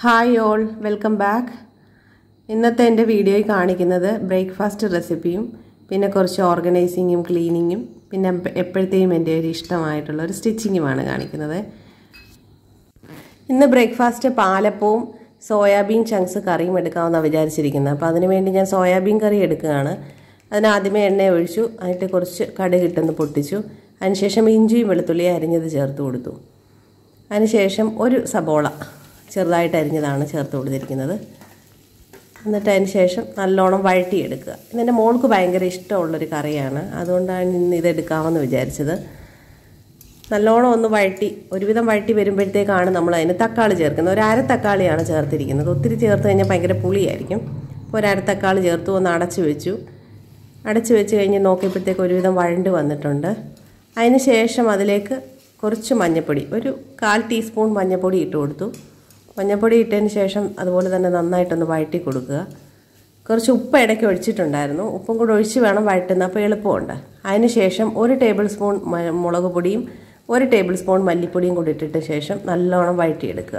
hi all welcome back ഇന്നത്തെ എൻ്റെ വീഡിയോയിൽ കാണിക്കുന്നത് ബ്രേക്ക്ഫാസ്റ്റ് റെസിപ്പിയും പിന്നെ കുറച്ച് ഓർഗനൈസിങ്ങും ക്ലീനിങ്ങും പിന്നെ എപ്പോഴത്തെയും എൻ്റെ ഒരു ഇഷ്ടമായിട്ടുള്ള ഒരു സ്റ്റിച്ചിങ്ങുമാണ് കാണിക്കുന്നത് ഇന്ന് ബ്രേക്ക്ഫാസ്റ്റ് പാലപ്പവും സോയാബീൻ ചങ്ക്സ് കറിയും എടുക്കാമെന്നാണ് വിചാരിച്ചിരിക്കുന്നത് അപ്പോൾ അതിന് വേണ്ടി ഞാൻ സോയാബീൻ കറി എടുക്കുകയാണ് അതിന് ആദ്യമേ എണ്ണ ഒഴിച്ചു അതിട്ട് കുറച്ച് കടുകിട്ടൊന്ന് പൊട്ടിച്ചു അതിനുശേഷം ഇഞ്ചിയും വെളുത്തുള്ളിയും അരിഞ്ഞത് ചേർത്ത് കൊടുത്തു അതിനുശേഷം ഒരു സബോള ചെറുതായിട്ട് അരിഞ്ഞതാണ് ചേർത്ത് കൊടുത്തിരിക്കുന്നത് എന്നിട്ട് അതിന് ശേഷം നല്ലോണം വഴട്ടിയെടുക്കുക ഇതെൻ്റെ മോൾക്ക് ഭയങ്കര ഇഷ്ടമുള്ളൊരു കറിയാണ് അതുകൊണ്ടാണ് ഇന്ന് ഇതെടുക്കാമെന്ന് വിചാരിച്ചത് നല്ലോണം ഒന്ന് വഴട്ടി ഒരുവിധം വഴട്ടി വരുമ്പോഴത്തേക്കാണ് നമ്മൾ അതിന് തക്കാളി ചേർക്കുന്നത് ഒരു അര തക്കാളിയാണ് ചേർത്തിരിക്കുന്നത് ഒത്തിരി ചേർത്ത് കഴിഞ്ഞാൽ ഭയങ്കര പുളിയായിരിക്കും അപ്പോൾ ഒരു അര തക്കാളി ചേർത്തു ഒന്ന് അടച്ചു വെച്ചു അടച്ചു വെച്ച് കഴിഞ്ഞ് നോക്കിയപ്പോഴത്തേക്ക് ഒരുവിധം വഴണ്ട് വന്നിട്ടുണ്ട് അതിന് ശേഷം അതിലേക്ക് കുറച്ച് മഞ്ഞൾപ്പൊടി ഒരു കാൽ ടീസ്പൂൺ മഞ്ഞൾപ്പൊടി ഇട്ട് കൊടുത്തു മഞ്ഞൾപ്പൊടി ഇട്ടതിന് ശേഷം അതുപോലെ തന്നെ നന്നായിട്ടൊന്ന് വഴറ്റി കൊടുക്കുക കുറച്ച് ഉപ്പ് ഇടയ്ക്ക് ഒഴിച്ചിട്ടുണ്ടായിരുന്നു ഉപ്പും കൂടെ ഒഴിച്ച് വേണം വഴറ്റുന്ന അപ്പോൾ എളുപ്പമുണ്ട് അതിന് ശേഷം ഒരു ടേബിൾ സ്പൂൺ മുളക് പൊടിയും ഒരു ടേബിൾ സ്പൂൺ മല്ലിപ്പൊടിയും കൂടി ഇട്ടിട്ട് ശേഷം നല്ലോണം വഴറ്റിയെടുക്കുക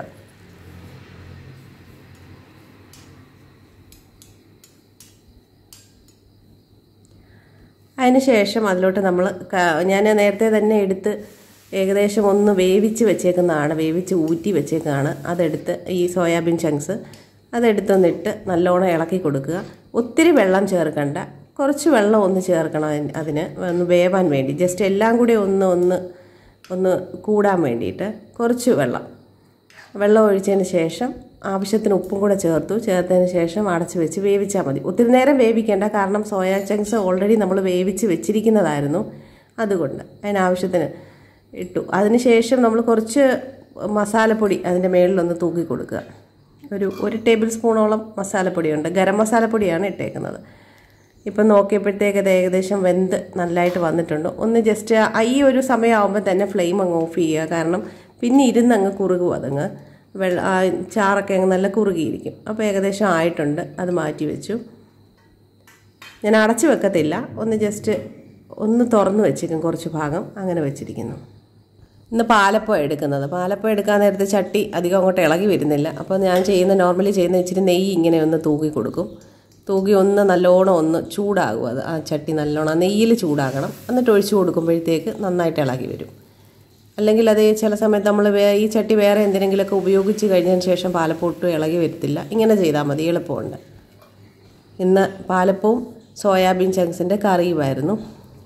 അതിന് ശേഷം അതിലോട്ട് നമ്മൾ ഞാൻ നേരത്തെ തന്നെ എടുത്ത് ഏകദേശം ഒന്ന് വേവിച്ച് വെച്ചേക്കുന്നതാണ് വേവിച്ച് ഊറ്റി വെച്ചേക്കുന്നതാണ് അതെടുത്ത് ഈ സോയാബീൻ ചങ്ക്സ് അതെടുത്തൊന്നിട്ട് നല്ലോണം ഇളക്കി കൊടുക്കുക ഒത്തിരി വെള്ളം ചേർക്കണ്ട കുറച്ച് വെള്ളം ഒന്ന് ചേർക്കണം അതിന് ഒന്ന് വേവാൻ വേണ്ടി ജസ്റ്റ് എല്ലാം കൂടി ഒന്ന് ഒന്ന് ഒന്ന് കൂടാൻ വേണ്ടിയിട്ട് കുറച്ച് വെള്ളം വെള്ളം ഒഴിച്ചതിന് ശേഷം ആവശ്യത്തിന് ഉപ്പും കൂടെ ചേർത്തു ചേർത്തതിന് ശേഷം അടച്ച് വെച്ച് വേവിച്ചാൽ മതി ഒത്തിരി നേരം വേവിക്കേണ്ട കാരണം സോയാ ചങ്ക്സ് ഓൾറെഡി നമ്മൾ വേവിച്ച് വെച്ചിരിക്കുന്നതായിരുന്നു അതുകൊണ്ട് അതിനാവശ്യത്തിന് ഇട്ടു അതിന് ശേഷം നമ്മൾ കുറച്ച് മസാലപ്പൊടി അതിൻ്റെ മേളിലൊന്ന് തൂക്കി കൊടുക്കുക ഒരു ഒരു ടേബിൾ സ്പൂണോളം മസാലപ്പൊടിയുണ്ട് ഗരം മസാലപ്പൊടിയാണ് ഇട്ടേക്കുന്നത് ഇപ്പം നോക്കിയപ്പോഴത്തേക്ക് അത് ഏകദേശം വെന്ത് നല്ലതായിട്ട് വന്നിട്ടുണ്ട് ഒന്ന് ജസ്റ്റ് ഈ ഒരു സമയമാകുമ്പോൾ തന്നെ ഫ്ലെയിം അങ്ങ് ഓഫ് ചെയ്യുക കാരണം പിന്നെ ഇരുന്ന് അങ്ങ് കുറുകും അതങ്ങ് വെള്ള ചാറൊക്കെ അങ്ങ് നല്ല കുറുകിയിരിക്കും അപ്പോൾ ഏകദേശം ആയിട്ടുണ്ട് അത് മാറ്റി വെച്ചു ഞാൻ അടച്ചു വെക്കത്തില്ല ഒന്ന് ജസ്റ്റ് ഒന്ന് തുറന്ന് വെച്ചിരിക്കും കുറച്ച് ഭാഗം അങ്ങനെ വെച്ചിരിക്കുന്നു ഇന്ന് പാലപ്പം എടുക്കുന്നത് പാലപ്പം എടുക്കാൻ നേരത്തെ ചട്ടി അധികം അങ്ങോട്ട് ഇളകി വരുന്നില്ല അപ്പോൾ ഞാൻ ചെയ്യുന്ന നോർമലി ചെയ്യുന്ന ഇച്ചിരി നെയ്യ് ഇങ്ങനെ ഒന്ന് തൂക്കി കൊടുക്കും തൂക്കി ഒന്ന് നല്ലോണം ഒന്ന് ചൂടാകും അത് ആ ചട്ടി നല്ലോണം നെയ്യിൽ ചൂടാക്കണം എന്നിട്ട് ഒഴിച്ചു കൊടുക്കുമ്പോഴത്തേക്ക് നന്നായിട്ട് ഇളകി വരും അല്ലെങ്കിൽ അത് ചില സമയത്ത് നമ്മൾ ഈ ചട്ടി വേറെ എന്തിനെങ്കിലുമൊക്കെ ഉപയോഗിച്ച് കഴിഞ്ഞതിന് ശേഷം പാലപ്പം ഒട്ടും ഇളകി വരത്തില്ല ഇങ്ങനെ ചെയ്താൽ മതി എളുപ്പമുണ്ട് ഇന്ന് പാലപ്പവും സോയാബീൻ ചങ്ക്സിൻ്റെ കറിയുമായിരുന്നു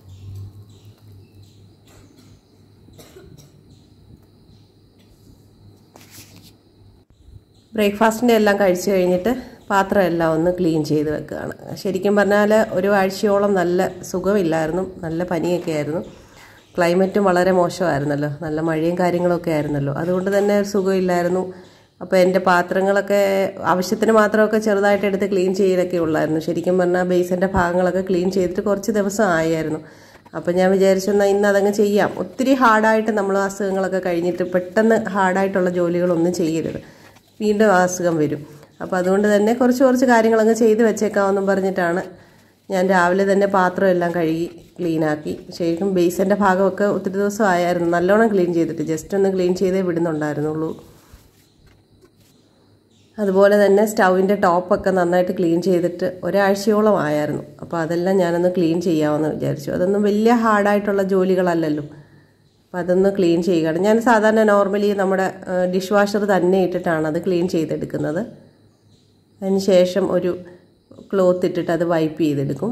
ബ്രേക്ക്ഫാസ്റ്റിൻ്റെ എല്ലാം കഴിച്ചു കഴിഞ്ഞിട്ട് പാത്രം എല്ലാം ഒന്ന് ക്ലീൻ ചെയ്ത് വെക്കുകയാണ് ശരിക്കും പറഞ്ഞാൽ ഒരു ആഴ്ചയോളം നല്ല സുഖമില്ലായിരുന്നു നല്ല പനിയൊക്കെ ആയിരുന്നു ക്ലൈമറ്റും വളരെ മോശമായിരുന്നല്ലോ നല്ല മഴയും കാര്യങ്ങളൊക്കെ ആയിരുന്നല്ലോ അതുകൊണ്ട് തന്നെ സുഖമില്ലായിരുന്നു അപ്പോൾ എൻ്റെ പാത്രങ്ങളൊക്കെ ആവശ്യത്തിന് മാത്രമൊക്കെ ചെറുതായിട്ട് എടുത്ത് ക്ലീൻ ചെയ്തൊക്കെ ഉള്ളായിരുന്നു ശരിക്കും പറഞ്ഞാൽ ബേസിൻ്റെ ഭാഗങ്ങളൊക്കെ ക്ലീൻ ചെയ്തിട്ട് കുറച്ച് ദിവസം ആയായിരുന്നു അപ്പോൾ ഞാൻ വിചാരിച്ചു എന്നാൽ ഇന്ന് അതങ്ങ് ചെയ്യാം ഒത്തിരി ഹാർഡായിട്ട് നമ്മൾ അസുഖങ്ങളൊക്കെ കഴിഞ്ഞിട്ട് പെട്ടെന്ന് ഹാർഡായിട്ടുള്ള ജോലികളൊന്നും ചെയ്യരുത് വീണ്ടും അസുഖം വരും അപ്പോൾ അതുകൊണ്ട് തന്നെ കുറച്ച് കുറച്ച് കാര്യങ്ങളങ്ങ് ചെയ്ത് വെച്ചേക്കാമെന്നും പറഞ്ഞിട്ടാണ് ഞാൻ രാവിലെ തന്നെ പാത്രം എല്ലാം കഴുകി ക്ലീനാക്കി ശരിക്കും ബേസിൻ്റെ ഭാഗമൊക്കെ ഒത്തിരി ദിവസം ആയായിരുന്നു നല്ലോണം ക്ലീൻ ചെയ്തിട്ട് ജസ്റ്റ് ഒന്ന് ക്ലീൻ ചെയ്തേ വിടുന്നുണ്ടായിരുന്നുള്ളൂ അതുപോലെ തന്നെ സ്റ്റൗവിൻ്റെ ടോപ്പൊക്കെ നന്നായിട്ട് ക്ലീൻ ചെയ്തിട്ട് ഒരാഴ്ചയോളം ആയായിരുന്നു അപ്പോൾ അതെല്ലാം ഞാനൊന്ന് ക്ലീൻ ചെയ്യാമെന്ന് വിചാരിച്ചു അതൊന്നും വലിയ ഹാർഡായിട്ടുള്ള ജോലികളല്ലല്ലോ അപ്പോൾ അതൊന്ന് ക്ലീൻ ചെയ്യുകയാണ് ഞാൻ സാധാരണ നോർമലി നമ്മുടെ ഡിഷ് വാഷർ തന്നെ ഇട്ടിട്ടാണ് അത് ക്ലീൻ ചെയ്തെടുക്കുന്നത് അതിന് ശേഷം ഒരു ക്ലോത്ത് ഇട്ടിട്ട് അത് വൈപ്പ് ചെയ്തെടുക്കും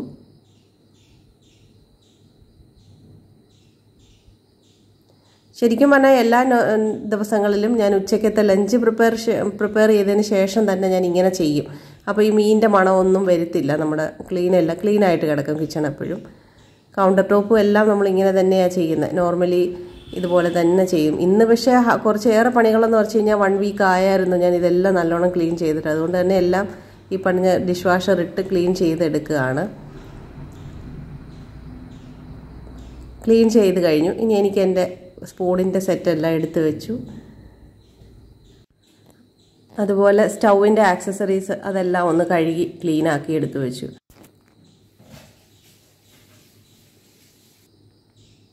ശരിക്കും പറഞ്ഞാൽ എല്ലാ ദിവസങ്ങളിലും ഞാൻ ഉച്ചക്കത്തെ ലഞ്ച് പ്രിപ്പയർ പ്രിപ്പയർ ചെയ്തതിന് ശേഷം തന്നെ ഞാൻ ഇങ്ങനെ ചെയ്യും അപ്പോൾ ഈ മീനിൻ്റെ മണമൊന്നും വരത്തില്ല നമ്മുടെ ക്ലീനല്ല ക്ലീനായിട്ട് കിടക്കും കിച്ചൺ എപ്പോഴും കൗണ്ടർ ടോപ്പും എല്ലാം നമ്മൾ ഇങ്ങനെ തന്നെയാണ് ചെയ്യുന്നത് നോർമലി ഇതുപോലെ തന്നെ ചെയ്യും ഇന്ന് പക്ഷേ കുറച്ചേറെ പണികളെന്ന് വെച്ച് കഴിഞ്ഞാൽ വൺ വീക്ക് ആയായിരുന്നു ഞാൻ ഇതെല്ലാം നല്ലോണം ക്ലീൻ ചെയ്തിട്ട് അതുകൊണ്ട് തന്നെ എല്ലാം ഈ പണിഞ്ഞ ഡിഷ് വാഷർ ഇട്ട് ക്ലീൻ ചെയ്തെടുക്കുകയാണ് ക്ലീൻ ചെയ്ത് കഴിഞ്ഞു ഇനി എനിക്ക് എൻ്റെ സ്പൂണിൻ്റെ സെറ്റെല്ലാം എടുത്തു വെച്ചു അതുപോലെ സ്റ്റൗവിൻ്റെ ആക്സസറീസ് അതെല്ലാം ഒന്ന് കഴുകി ക്ലീൻ ആക്കി എടുത്തു വെച്ചു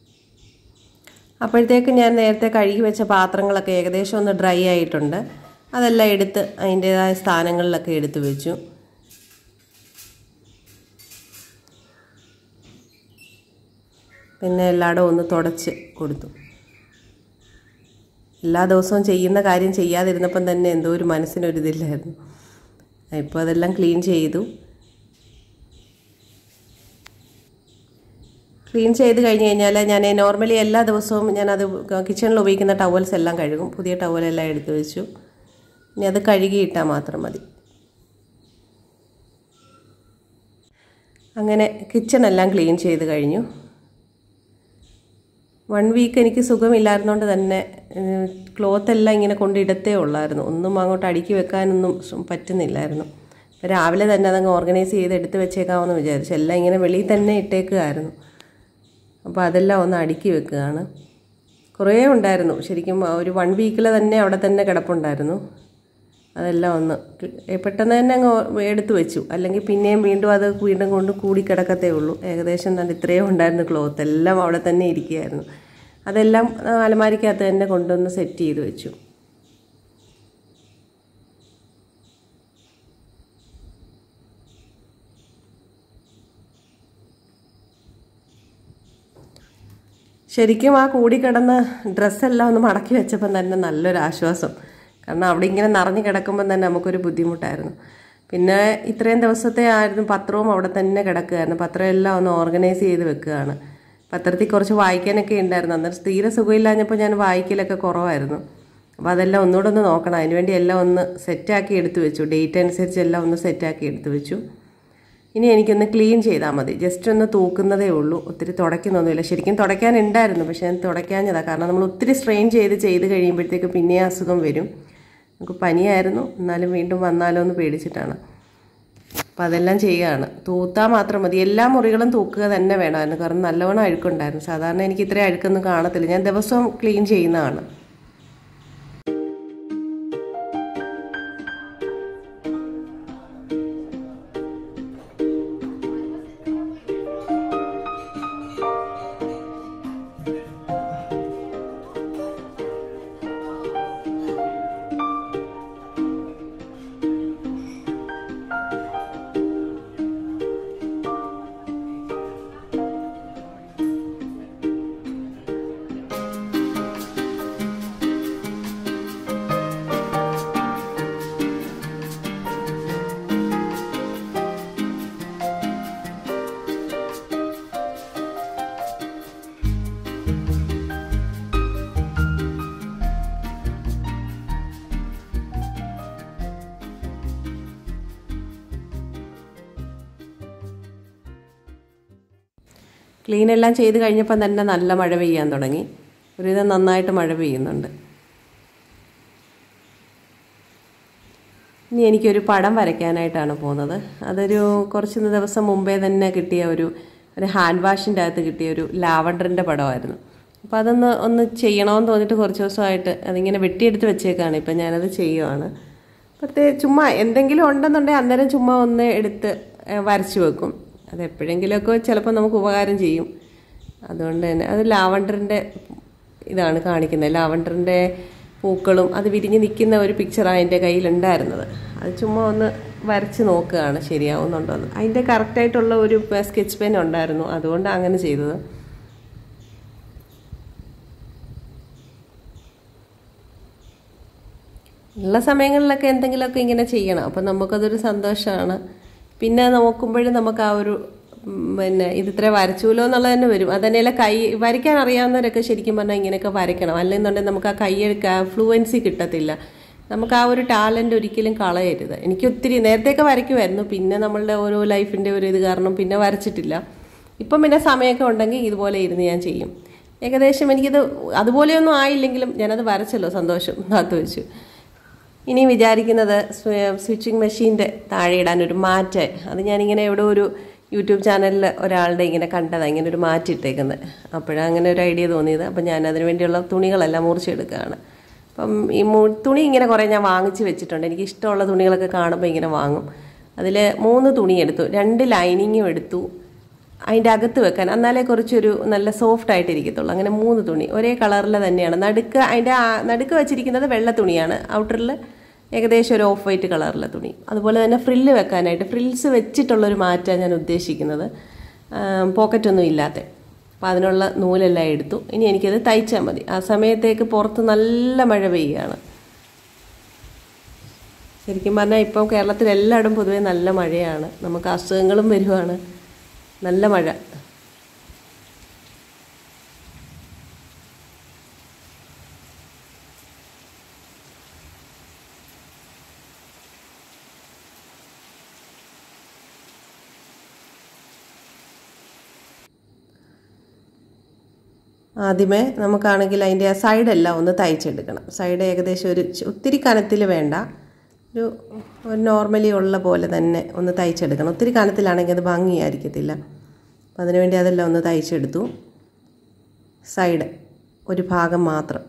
അപ്പോഴത്തേക്ക് ഞാൻ നേരത്തെ കഴുകി വെച്ച പാത്രങ്ങളൊക്കെ ഏകദേശം ഒന്ന് ഡ്രൈ ആയിട്ടുണ്ട് അതെല്ലാം എടുത്ത് അതിൻ്റേതായ സ്ഥാനങ്ങളിലൊക്കെ എടുത്ത് വെച്ചു പിന്നെ എല്ലായിടും ഒന്ന് തുടച്ച് കൊടുത്തു എല്ലാ ദിവസവും ചെയ്യുന്ന കാര്യം ചെയ്യാതിരുന്നപ്പം തന്നെ എന്തോ ഒരു മനസ്സിനൊരിതില്ലായിരുന്നു ഇപ്പോൾ അതെല്ലാം ക്ലീൻ ചെയ്തു ക്ലീൻ ചെയ്ത് കഴിഞ്ഞ് കഴിഞ്ഞാൽ ഞാൻ നോർമലി എല്ലാ ദിവസവും ഞാനത് കിച്ചണിൽ ഉപയോഗിക്കുന്ന ടവൽസ് എല്ലാം കഴുകും പുതിയ ടവലെല്ലാം എടുത്തു വെച്ചു ഇനി അത് കഴുകിയിട്ടാൽ മാത്രം മതി അങ്ങനെ കിച്ചണെല്ലാം ക്ലീൻ ചെയ്ത് കഴിഞ്ഞു വൺ വീക്ക് എനിക്ക് സുഖമില്ലായിരുന്നതുകൊണ്ട് തന്നെ ക്ലോത്ത് എല്ലാം ഇങ്ങനെ കൊണ്ടിടത്തേ ഉള്ളായിരുന്നു ഒന്നും അങ്ങോട്ട് അടുക്കി വെക്കാനൊന്നും പറ്റുന്നില്ലായിരുന്നു അപ്പോൾ രാവിലെ തന്നെ അതങ്ങ് ഓർഗനൈസ് ചെയ്ത് എടുത്ത് വെച്ചേക്കാമെന്ന് വിചാരിച്ചു എല്ലാം ഇങ്ങനെ വെളിയിൽ തന്നെ ഇട്ടേക്കുകയായിരുന്നു അപ്പോൾ അതെല്ലാം ഒന്ന് അടുക്കി വെക്കുകയാണ് കുറേ ഉണ്ടായിരുന്നു ശരിക്കും ഒരു വൺ വീക്കിൽ തന്നെ അവിടെ തന്നെ കിടപ്പുണ്ടായിരുന്നു അതെല്ലാം ഒന്ന് പെട്ടെന്ന് തന്നെ അങ്ങ് എടുത്തു വെച്ചു അല്ലെങ്കിൽ പിന്നെയും വീണ്ടും അത് വീണ്ടും കൊണ്ട് കൂടി കിടക്കത്തേ ഉള്ളൂ ഏകദേശം തന്നെ ഇത്രയും ഉണ്ടായിരുന്നു ക്ലോത്ത് എല്ലാം അവിടെ തന്നെ ഇരിക്കുകയായിരുന്നു അതെല്ലാം അലമാരിക്കകത്ത് തന്നെ കൊണ്ടുവന്ന് സെറ്റ് ചെയ്ത് വെച്ചു ശരിക്കും ആ കൂടിക്കിടന്ന ഡ്രസ്സെല്ലാം ഒന്ന് മടക്കി വെച്ചപ്പം തന്നെ നല്ലൊരു ആശ്വാസം കാരണം അവിടെ ഇങ്ങനെ നിറഞ്ഞു കിടക്കുമ്പം തന്നെ നമുക്കൊരു ബുദ്ധിമുട്ടായിരുന്നു പിന്നെ ഇത്രയും ദിവസത്തെ ആയിരുന്നു പത്രവും അവിടെ തന്നെ കിടക്കുകയായിരുന്നു പത്രം എല്ലാം ഒന്ന് ഓർഗനൈസ് ചെയ്ത് വെക്കുകയാണ് പത്രത്തിൽ കുറച്ച് വായിക്കാനൊക്കെ ഉണ്ടായിരുന്നു അന്നേരം തീരെ സുഖമില്ലാഞ്ഞപ്പോൾ ഞാൻ വായിക്കലൊക്കെ കുറവായിരുന്നു അപ്പോൾ അതെല്ലാം ഒന്നുകൂടെ ഒന്ന് നോക്കണം അതിനുവേണ്ടി എല്ലാം ഒന്ന് സെറ്റാക്കി എടുത്തു വെച്ചു ഡേറ്റ് അനുസരിച്ച് എല്ലാം ഒന്ന് സെറ്റാക്കി എടുത്തു വെച്ചു ഇനി എനിക്കൊന്ന് ക്ലീൻ ചെയ്താൽ മതി ജസ്റ്റ് ഒന്ന് തൂക്കുന്നതേ ഉള്ളൂ ഒത്തിരി തുടയ്ക്കുന്നൊന്നുമില്ല ശരിക്കും തുടയ്ക്കാനുണ്ടായിരുന്നു പക്ഷേ ഞാൻ തുടയ്ക്കാഞ്ഞതാണ് കാരണം നമ്മൾ ഒത്തിരി സ്ട്രെയിൻ ചെയ്ത് ചെയ്ത് കഴിയുമ്പോഴത്തേക്ക് പിന്നെ അസുഖം വരും നമുക്ക് പനിയായിരുന്നു എന്നാലും വീണ്ടും വന്നാലോ എന്ന് പേടിച്ചിട്ടാണ് അപ്പോൾ അതെല്ലാം ചെയ്യുകയാണ് തൂത്താൽ മാത്രം മതി എല്ലാ മുറികളും തൂക്കുക തന്നെ വേണമായിരുന്നു കാരണം നല്ലവണ്ണം അഴുക്കുണ്ടായിരുന്നു സാധാരണ എനിക്ക് ഇത്രയും അഴുക്കൊന്നും കാണത്തില്ല ഞാൻ ദിവസവും ക്ലീൻ ചെയ്യുന്നതാണ് ക്ലീൻ എല്ലാം ചെയ്ത് കഴിഞ്ഞപ്പം തന്നെ നല്ല മഴ പെയ്യാൻ തുടങ്ങി ഒരുവിധം നന്നായിട്ട് മഴ പെയ്യുന്നുണ്ട് ഇനി എനിക്കൊരു പടം വരയ്ക്കാനായിട്ടാണ് പോകുന്നത് അതൊരു കുറച്ച് ദിവസം മുമ്പേ തന്നെ കിട്ടിയ ഒരു ഒരു ഹാൻഡ് വാഷിൻ്റെ അകത്ത് കിട്ടിയ ഒരു ലാവണ്ടറിൻ്റെ പടമായിരുന്നു അപ്പോൾ അതൊന്ന് ഒന്ന് ചെയ്യണമെന്ന് തോന്നിയിട്ട് കുറച്ച് ദിവസമായിട്ട് അതിങ്ങനെ വെട്ടിയെടുത്ത് വെച്ചേക്കാണ് ഇപ്പം ഞാനത് ചെയ്യുവാണ് പ്രത്യേക ചുമ്മാ എന്തെങ്കിലും ഉണ്ടെന്നുണ്ടെങ്കിൽ അന്നേരം ചുമ്മാ ഒന്ന് എടുത്ത് വരച്ചു വെക്കും അത് എപ്പോഴെങ്കിലുമൊക്കെ ചിലപ്പോൾ നമുക്ക് ഉപകാരം ചെയ്യും അതുകൊണ്ട് തന്നെ അത് ലാവണ്ടറിൻ്റെ ഇതാണ് കാണിക്കുന്നത് ലാവണ്ടറിൻ്റെ പൂക്കളും അത് വിരിഞ്ഞ് നിൽക്കുന്ന ഒരു പിക്ചറാണ് എൻ്റെ കയ്യിലുണ്ടായിരുന്നത് അത് ചുമ്മാ ഒന്ന് വരച്ച് നോക്കുകയാണ് ശരിയാവുന്നുണ്ടോ എന്ന് അതിൻ്റെ കറക്റ്റായിട്ടുള്ള ഒരു സ്കെച്ച് പെൻ ഉണ്ടായിരുന്നു അതുകൊണ്ട് അങ്ങനെ ചെയ്തത് ഉള്ള സമയങ്ങളിലൊക്കെ എന്തെങ്കിലുമൊക്കെ ഇങ്ങനെ ചെയ്യണം അപ്പം നമുക്കതൊരു സന്തോഷമാണ് പിന്നെ നോക്കുമ്പോഴും നമുക്ക് ആ ഒരു പിന്നെ ഇത് ഇത്ര വരച്ചുല്ലോ എന്നുള്ളത് തന്നെ വരും അതന്നെയല്ല കൈ വരയ്ക്കാൻ അറിയാവുന്നവരൊക്കെ ശരിക്കും പറഞ്ഞാൽ ഇങ്ങനെയൊക്കെ വരയ്ക്കണം അല്ലെന്നുണ്ടെങ്കിൽ നമുക്ക് ആ കൈയെടുക്കാൻ ഫ്ലുവൻസി കിട്ടത്തില്ല നമുക്ക് ആ ഒരു ടാലൻ്റ് ഒരിക്കലും കളയരുത് എനിക്ക് ഒത്തിരി നേരത്തെയൊക്കെ വരയ്ക്കുമായിരുന്നു പിന്നെ നമ്മളുടെ ഓരോ ലൈഫിൻ്റെ ഒരു ഇത് കാരണം പിന്നെ വരച്ചിട്ടില്ല ഇപ്പം പിന്നെ സമയമൊക്കെ ഉണ്ടെങ്കിൽ ഇതുപോലെ ഇരുന്ന് ഞാൻ ചെയ്യും ഏകദേശം എനിക്കിത് അതുപോലെയൊന്നും ആയില്ലെങ്കിലും ഞാനത് വരച്ചല്ലോ സന്തോഷം കാത്തു വെച്ചു ഇനി വിചാരിക്കുന്നത് സ്വിച്ചിങ് മെഷീൻ്റെ താഴെ ഇടാൻ ഒരു മാറ്റ് അത് ഞാനിങ്ങനെ എവിടെ ഒരു യൂട്യൂബ് ചാനലിൽ ഒരാളുടെ ഇങ്ങനെ കണ്ടതാണ് ഇങ്ങനെ ഒരു മാറ്റ് ഇട്ടേക്കുന്നത് അപ്പോഴാണ് അങ്ങനെ ഒരു ഐഡിയ തോന്നിയത് അപ്പം ഞാൻ അതിന് വേണ്ടിയുള്ള തുണികളെല്ലാം മുറിച്ചെടുക്കുകയാണ് അപ്പം ഈ മു തുണി ഇങ്ങനെ കുറേ ഞാൻ വാങ്ങിച്ച് വെച്ചിട്ടുണ്ട് എനിക്ക് ഇഷ്ടമുള്ള തുണികളൊക്കെ കാണുമ്പോൾ ഇങ്ങനെ വാങ്ങും അതിൽ മൂന്ന് തുണി എടുത്തു രണ്ട് ലൈനിങ്ങും എടുത്തു അതിൻ്റെ അകത്ത് വെക്കാൻ എന്നാലേ കുറച്ചൊരു നല്ല സോഫ്റ്റ് ആയിട്ട് ഇരിക്കത്തുള്ളൂ അങ്ങനെ മൂന്ന് തുണി ഒരേ കളറിൽ തന്നെയാണ് നടുക്ക് അതിൻ്റെ നടുക്ക് വെച്ചിരിക്കുന്നത് വെള്ള തുണിയാണ് ഔട്ടറിൽ ഏകദേശം ഒരു ഓഫ് വൈറ്റ് കളറിലെ തുണി അതുപോലെ തന്നെ ഫ്രില്ല് വെക്കാനായിട്ട് ഫ്രിൽസ് വെച്ചിട്ടുള്ളൊരു മാറ്റാണ് ഞാൻ ഉദ്ദേശിക്കുന്നത് പോക്കറ്റൊന്നും ഇല്ലാത്ത അപ്പോൾ അതിനുള്ള നൂലെല്ലാം എടുത്തു ഇനി എനിക്കത് തയ്ച്ചാൽ മതി ആ സമയത്തേക്ക് പുറത്ത് നല്ല മഴ പെയ്യുകയാണ് ശരിക്കും പറഞ്ഞാൽ ഇപ്പോൾ കേരളത്തിൽ എല്ലായിടും പൊതുവേ നല്ല മഴയാണ് നമുക്ക് അസുഖങ്ങളും വരുവാണ് നല്ല മഴ ആദ്യമേ നമുക്കാണെങ്കിൽ അതിൻ്റെ ആ സൈഡെല്ലാം ഒന്ന് തയ്ച്ചെടുക്കണം സൈഡ് ഏകദേശം ഒരു ഒത്തിരി കനത്തിൽ വേണ്ട ഒരു ഒരു നോർമലി ഉള്ള പോലെ തന്നെ ഒന്ന് തയ്ച്ചെടുക്കണം ഒത്തിരി കനത്തിലാണെങ്കിൽ അത് ഭംഗിയായിരിക്കത്തില്ല അപ്പം അതിനുവേണ്ടി അതെല്ലാം ഒന്ന് തയ്ച്ചെടുത്തു സൈഡ് ഒരു ഭാഗം മാത്രം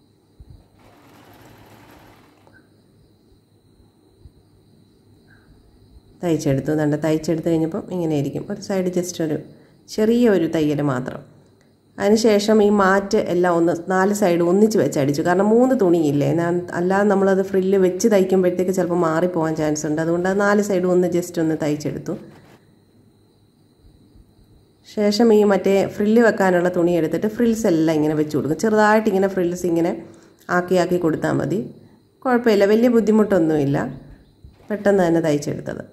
തയ്ച്ചെടുത്തു നല്ല തയ്ച്ചെടുത്ത് കഴിഞ്ഞപ്പം ഇങ്ങനെ ഇരിക്കും ഒരു സൈഡ് ജസ്റ്റ് ഒരു ചെറിയ ഒരു തയ്യൽ മാത്രം അതിനുശേഷം ഈ മാറ്റ് എല്ലാം ഒന്ന് നാല് സൈഡ് ഒന്നിച്ച് വെച്ച് അടിച്ചു കാരണം മൂന്ന് തുണിയില്ലേ ഞാൻ അല്ലാതെ നമ്മളത് ഫ്രില്ല് വെച്ച് തയ്ക്കുമ്പോഴത്തേക്ക് ചിലപ്പോൾ മാറിപ്പോകാൻ ചാൻസ് ഉണ്ട് അതുകൊണ്ട് അത് നാല് സൈഡും ഒന്ന് ജസ്റ്റ് ഒന്ന് തയ്ച്ചെടുത്തു ശേഷം ഈ മറ്റേ ഫ്രില്ല് വെക്കാനുള്ള തുണി എടുത്തിട്ട് ഫ്രിൽസ് എല്ലാം ഇങ്ങനെ വെച്ച് കൊടുക്കും ചെറുതായിട്ട് ഇങ്ങനെ ഫ്രിൽസ് ഇങ്ങനെ ആക്കി ആക്കി കൊടുത്താൽ മതി കുഴപ്പമില്ല വലിയ ബുദ്ധിമുട്ടൊന്നുമില്ല പെട്ടെന്ന് തന്നെ തയ്ച്ചെടുത്തത്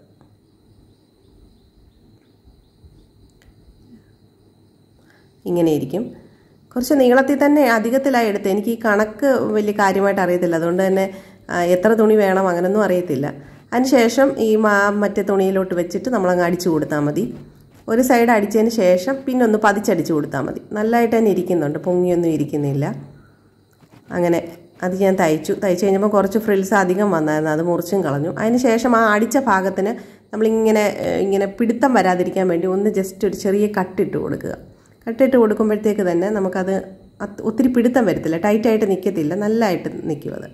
ഇങ്ങനെ ഇരിക്കും കുറച്ച് നീളത്തിൽ തന്നെ അധികത്തിലായി എടുത്ത് എനിക്ക് ഈ കണക്ക് വലിയ കാര്യമായിട്ട് അറിയത്തില്ല അതുകൊണ്ട് തന്നെ എത്ര തുണി വേണം അങ്ങനൊന്നും അറിയത്തില്ല അതിനുശേഷം ഈ മാ മറ്റേ തുണിയിലോട്ട് വെച്ചിട്ട് നമ്മളങ്ങ് അടിച്ചു കൊടുത്താൽ മതി ഒരു സൈഡ് അടിച്ചതിന് ശേഷം പിന്നെ ഒന്ന് പതിച്ചടിച്ചു കൊടുത്താൽ മതി നല്ലതായിട്ട് തന്നെ ഇരിക്കുന്നുണ്ട് പൊങ്ങിയൊന്നും ഇരിക്കുന്നില്ല അങ്ങനെ അത് ഞാൻ തയ്ച്ചു തയ്ച്ചു കഴിഞ്ഞപ്പോൾ കുറച്ച് ഫ്രിൽസ് അധികം വന്നായിരുന്നു അത് മുറിച്ചും കളഞ്ഞു അതിന് ശേഷം ആ അടിച്ച ഭാഗത്തിന് നമ്മളിങ്ങനെ ഇങ്ങനെ പിടുത്തം വരാതിരിക്കാൻ വേണ്ടി ഒന്ന് ജസ്റ്റ് ഒരു ചെറിയ കട്ടിട്ട് കൊടുക്കുക കട്ടിട്ട് കൊടുക്കുമ്പോഴത്തേക്ക് തന്നെ നമുക്കത് ഒത്തിരി പിടുത്തം വരത്തില്ല ടൈറ്റായിട്ട് നിൽക്കത്തില്ല നല്ലതായിട്ട് നിൽക്കും അത്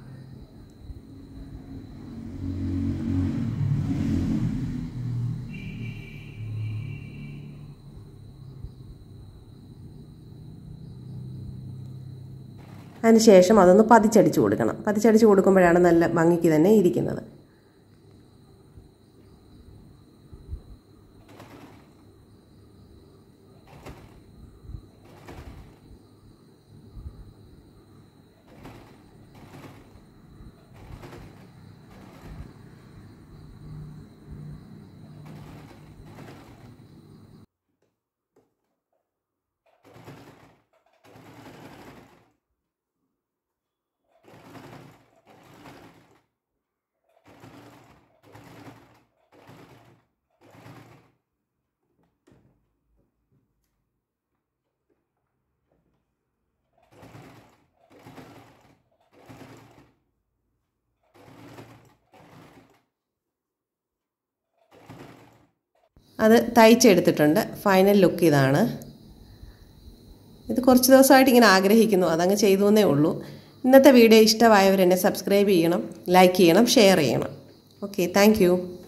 അതിനുശേഷം അതൊന്ന് പതിച്ചടിച്ച് കൊടുക്കണം പതിച്ചടിച്ച് കൊടുക്കുമ്പോഴാണ് നല്ല ഭംഗിക്ക് തന്നെ ഇരിക്കുന്നത് അത് തയ്ച്ചെടുത്തിട്ടുണ്ട് ഫൈനൽ ലുക്ക് ഇതാണ് ഇത് കുറച്ച് ദിവസമായിട്ട് ഇങ്ങനെ ആഗ്രഹിക്കുന്നു അതങ്ങ് ചെയ്തു എന്നേ ഉള്ളൂ ഇന്നത്തെ വീഡിയോ ഇഷ്ടമായവർ എന്നെ സബ്സ്ക്രൈബ് ചെയ്യണം ലൈക്ക് ചെയ്യണം ഷെയർ ചെയ്യണം ഓക്കെ താങ്ക്